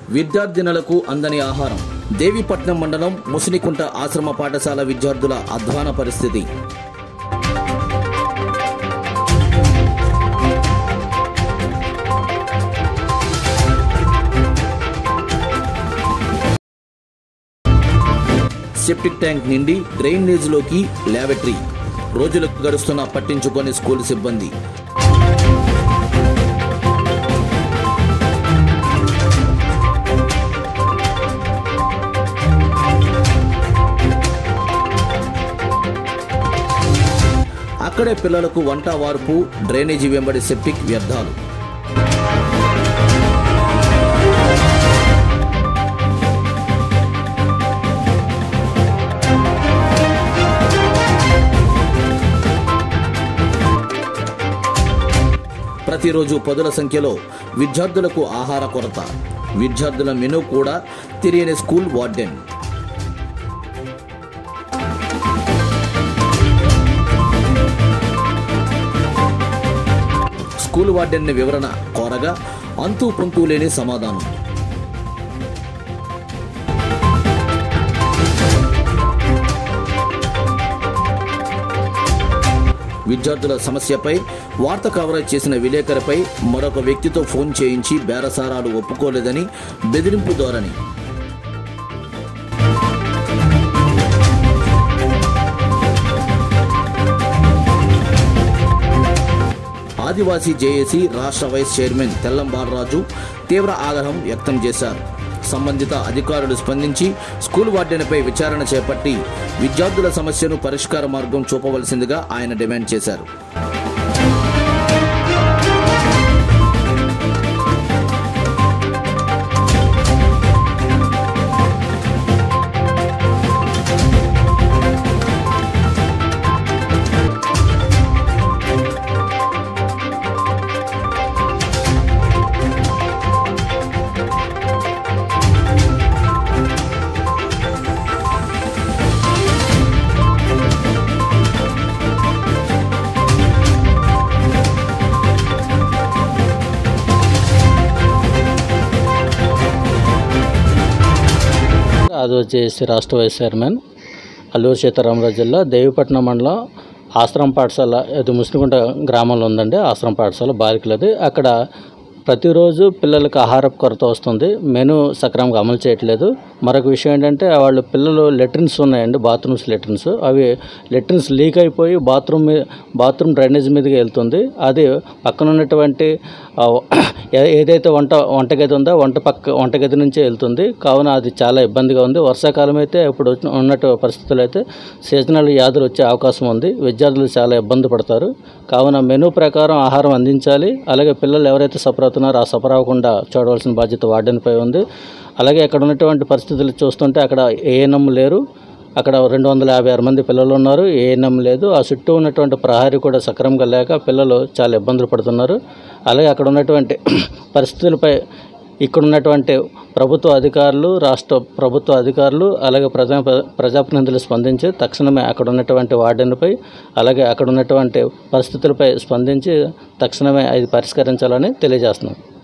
విద్యార్థినులకు అందని ఆహారం దేవీపట్నం మండలం ముసినికుంట ఆశ్రమ పాఠశాల విద్యార్థుల అధ్వాన పరిస్థితి సెప్టిక్ ట్యాంక్ నిండి డ్రైనేజ్లోకి ల్యాబరేటరీ రోజులకు గడుస్తున్న పట్టించుకొని స్కూల్ సిబ్బంది అక్కడే పిల్లలకు వంట వార్పు డ్రైనేజీ వెంబడి సెప్టిక్ వ్యర్థాలు ప్రతిరోజు పదుల సంఖ్యలో విద్యార్థులకు ఆహార కొరత విద్యార్థుల మెనూ కూడా తెలియని స్కూల్ వార్డెన్ స్కూల్ వార్డెన్ వివరణ కోరగా అంతూ పొంతూ లేని సమాధానం విద్యార్థుల సమస్యపై వార్త కవరేజ్ చేసిన విలేకరిపై మరొక వ్యక్తితో ఫోన్ చేయించి బేరసారాలు ఒప్పుకోలేదని బెదిరింపు ధోరణి ఆదివాసీ జేఏసీ రాష్ట్ర వైస్ చైర్మన్ తెల్లం బాలరాజు తీవ్ర ఆగ్రహం వ్యక్తం చేశారు సంబంధిత అధికారులు స్పందించి స్కూల్ వార్డెన్పై విచారణ చేపట్టి విద్యార్థుల సమస్యను పరిష్కార మార్గం చూపవలసిందిగా ఆయన డిమాండ్ చేశారు అది వచ్చేసి రాష్ట్ర వైస్ చైర్మన్ అల్లూరు సీతారామరాజు జిల్లా దేవిపట్నం మండలం ఆశ్రమ పాఠశాల అది ముస్లింకుంట గ్రామంలో ఉందండి ఆశ్రమ పాఠశాల బాలికలది అక్కడ ప్రతిరోజు పిల్లలకు ఆహారపు కొరత వస్తుంది మెను సక్రమంగా అమలు చేయట్లేదు మరొక విషయం ఏంటంటే వాళ్ళు పిల్లలు లెట్రిన్స్ ఉన్నాయండి బాత్రూమ్స్ లెట్రిన్స్ అవి లెట్రిన్స్ లీక్ అయిపోయి బాత్రూమ్ మీ బాత్రూమ్ డ్రైనేజ్ మీదకి వెళ్తుంది అది పక్కన ఉన్నటువంటి ఆ, ఏ- ఏదైతే వంట వంటగది ఉందో వంట పక్క వంటగది నుంచే వెళ్తుంది కావున అది చాలా ఇబ్బందిగా ఉంది వర్షాకాలం అయితే ఇప్పుడు వచ్చిన- ఉన్నట్టు పరిస్థితులు అయితే సీజనల్ వ్యాధులు వచ్చే అవకాశం ఉంది విద్యార్థులు చాలా ఇబ్బంది పడతారు కావున మెనూ ప్రకారం ఆహారం అందించాలి అలాగే పిల్లలు ఎవరైతే సఫర్ అవుతున్నారో ఆ సఫర్ అవ్వకుండా చూడవలసిన బాధ్యత వార్డెన్పై ఉంది అలాగే అక్కడ ఉన్నటువంటి పరిస్థితులు చూస్తుంటే అక్కడ ఏఎన్ఎం లేరు అక్కడ రెండు వందల యాభై ఆరు మంది పిల్లలు ఉన్నారు ఏఎన్ఎం లేదు ఆ చుట్టూ ఉన్నటువంటి ప్రహారీ కూడా సక్రమంగా లేక పిల్లలు చాలా ఇబ్బందులు పడుతున్నారు అలాగే అక్కడ ఉన్నటువంటి పరిస్థితులపై ఇక్కడ ఉన్నటువంటి ప్రభుత్వ అధికారులు రాష్ట్ర ప్రభుత్వ అధికారులు అలాగే ప్రజా ప్రజాప్రతినిధులు స్పందించి తక్షణమే అక్కడ ఉన్నటువంటి వార్డెన్పై అలాగే అక్కడ ఉన్నటువంటి పరిస్థితులపై స్పందించి తక్షణమే అది పరిష్కరించాలని తెలియజేస్తున్నాం